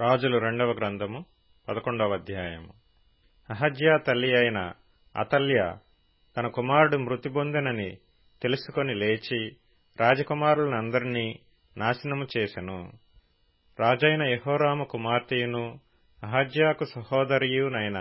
రాజులు రెండవ గ్రంథము పదకొండవ అధ్యాయము అహజ్యా తల్లి అయిన అతల్య తన కుమారుడు మృతి పొందెనని తెలుసుకొని లేచి రాజకుమారులందరినీ నాశనము చేసెను రాజైన యహోరాము కుమార్తెయును అహజ్యాకు సహోదరియునైన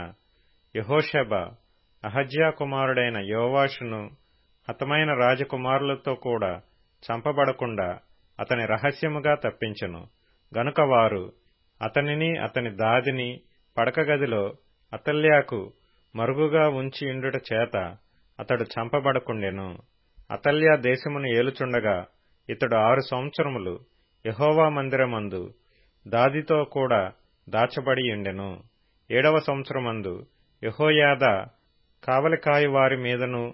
యహోషబ అహజ్యా కుమారుడైన యోవాషును హతమైన రాజకుమారులతో కూడా చంపబడకుండా అతని రహస్యముగా తప్పించెను గనుక వారు అతనిని అతని దాదిని పడకగదిలో అతల్యాకు మరుగుగా ఉంచి ఇండుట చేత అతడు చంపబడకుండెను అతల్యా దేశమును ఏలుచుండగా ఇతడు ఆరు సంవత్సరములు యహోవా మందిరమందు దాదితో కూడా దాచబడి ఉండెను ఏడవ సంవత్సరమందు యహోయాద కావలికాయి వారి మీదను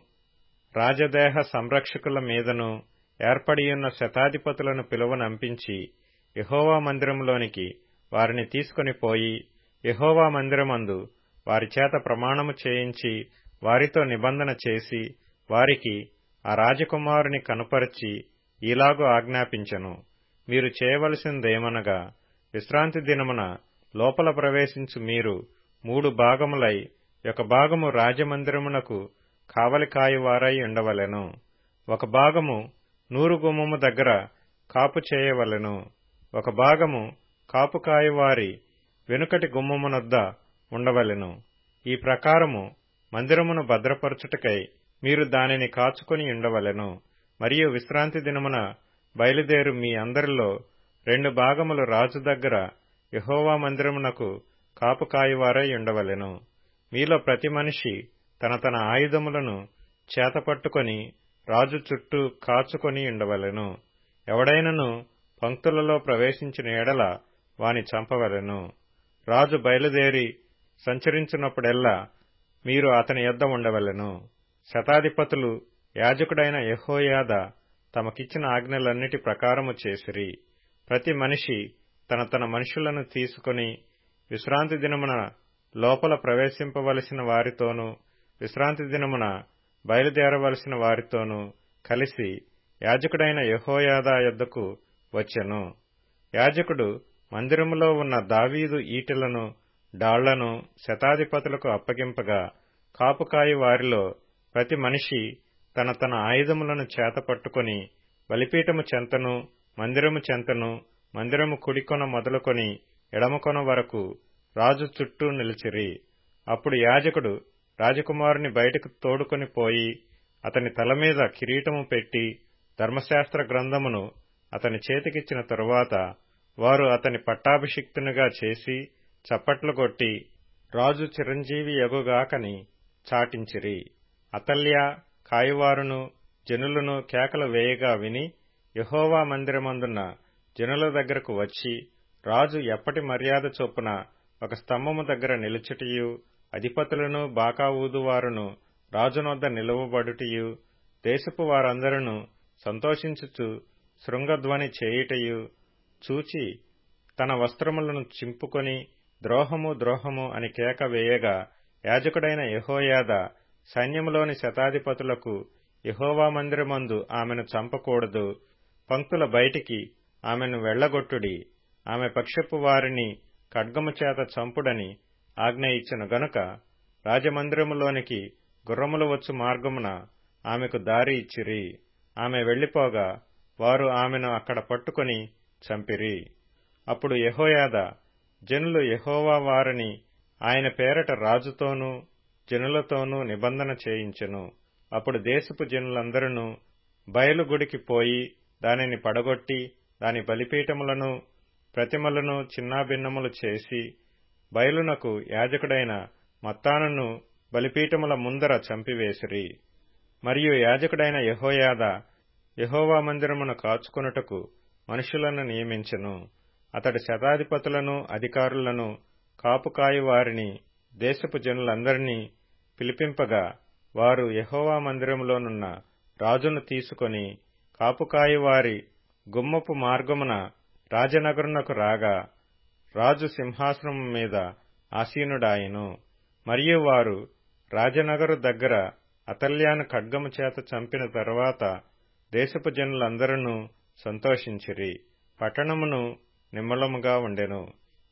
రాజదేహ సంరక్షకుల మీదను ఏర్పడియున్న శతాధిపతులను పిలువనంపించి యహోవా మందిరంలోనికి వారిని తీసుకుని పోయి యహోవా మందిరమందు వారి చేత ప్రమాణము చేయించి వారితో నిబంధన చేసి వారికి ఆ రాజకుమారుని కనుపరిచి ఈలాగు ఆజ్ఞాపించెను మీరు చేయవలసిందేమనగా విశ్రాంతి దినమున లోపల ప్రవేశించు మీరు మూడు భాగములై ఒక భాగము రాజమందిరమునకు కావలికాయువారై ఉండవలెను ఒక భాగము నూరు గుమ్మము దగ్గర కాపు చేయవలెను ఒక భాగము కాపు కాయువారి వెనుకటి గుమ్మమునొద్ద ఉండవలెను ఈ ప్రకారము మందిరమును భద్రపరచుటకై మీరు దానిని కాచుకొని ఉండవలెను మరియు విశ్రాంతి దినమున బయలుదేరు మీ అందరిలో రెండు భాగములు రాజు దగ్గర యహోవా మందిరమునకు కాపు కాయువారై ఉండవలెను మీలో ప్రతి మనిషి తన తన ఆయుధములను చేతపట్టుకొని రాజు చుట్టూ కాచుకొని ఉండవలెను ఎవడైనను పంక్తులలో ప్రవేశించిన ఎడల వాని చంపవలెను రాజు బయలుదేరి సంచరించినప్పుడెల్లా మీరు అతని యొద్ద ఉండవలెను శతాధిపతులు యాజకుడైన యహోయాద తమకిచ్చిన ఆజ్ఞలన్నిటి ప్రకారము చేసిరి ప్రతి మనిషి తన తన మనుషులను తీసుకుని విశ్రాంతి దినమున లోపల ప్రవేశింపవలసిన వారితోనూ విశ్రాంతి దినమున బయలుదేరవలసిన వారితోనూ కలిసి యాజకుడైన యహోయాదా యొద్దకు వచ్చెను యాజకుడు మందిరములో ఉన్న దావీదు ఈటెలను డాళ్లను శతాధిపతులకు అప్పగింపగా కాపుకాయి వారిలో ప్రతి మనిషి తన తన ఆయుధములను చేతపట్టుకుని బలిపీఠము చెంతను మందిరము చెంతను మందిరము కుడికొన మొదలుకొని ఎడమకొన వరకు రాజు చుట్టూ నిలిచిరి అప్పుడు యాజకుడు రాజకుమారుని బయటకు తోడుకొని పోయి అతని తల మీద కిరీటము పెట్టి ధర్మశాస్త్ర గ్రంథమును అతని చేతికిచ్చిన తరువాత వారు అతని పట్టాభిషిక్తునిగా చేసి చప్పట్లు కొట్టి రాజు చిరంజీవి ఎగుగాకని చాటించిరి అతల్య కాయువారును జనులను కేకలు వేయగా విని యహోవా మందిరమందున్న జనుల దగ్గరకు వచ్చి రాజు ఎప్పటి మర్యాద చొప్పున ఒక స్తంభము దగ్గర నిలుచుటియు అధిపతులను బాకావూదువారును రాజునొద్ద నిలువబడుటయు దేశపు వారందరూ సంతోషించుచు శృంగధ్వని చేయుటయు చూచి తన వస్త్రములను చింపుకొని ద్రోహము ద్రోహము అని కేక వేయగా యాజకుడైన యహోయాద సైన్యములోని శతాధిపతులకు యహోవా మందిరమందు ఆమెను చంపకూడదు పంక్తుల బయటికి ఆమెను వెళ్లగొట్టుడి ఆమె పక్షపు వారిని ఖడ్గము చేత చంపుడని ఆజ్ఞ ఇచ్చిన గనుక రాజమందిరములోనికి గుర్రములు వచ్చు మార్గమున ఆమెకు దారి ఇచ్చిరి ఆమె వెళ్లిపోగా వారు ఆమెను అక్కడ పట్టుకుని చంపిరి అప్పుడు యహోయాద జనులు యహోవా వారిని ఆయన పేరట రాజుతోనూ జనులతోనూ నిబంధన చేయించెను అప్పుడు దేశపు జనులందరూ బయలుగుడికి పోయి దానిని పడగొట్టి దాని బలిపీఠములను ప్రతిమలను చిన్నాభిన్నములు చేసి బయలునకు యాజకుడైన మత్తానును బలిపీఠముల ముందర చంపివేసిరి మరియు యాజకుడైన యహోయాద యహోవా మందిరమును కాచుకొనుటకు మనుషులను నియమించెను అతడు శతాధిపతులను అధికారులను కాపుకాయి వారిని దేశపు జనులందరినీ పిలిపింపగా వారు యహోవా మందిరములోనున్న రాజును తీసుకొని కాపుకాయి వారి గుమ్మపు మార్గమున రాజనగరునకు రాగా రాజు సింహాసనము మీద ఆసీనుడాయను మరియు వారు రాజనగరు దగ్గర అతల్యాను ఖడ్గము చేత చంపిన తరువాత దేశపు జనులందరూ సంతోషించిరి పట్టణమును నిమ్మలముగా ఉండెను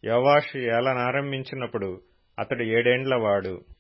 యోవాషు ఏలనారంభించినప్పుడు అతడు ఏడేండ్లవాడు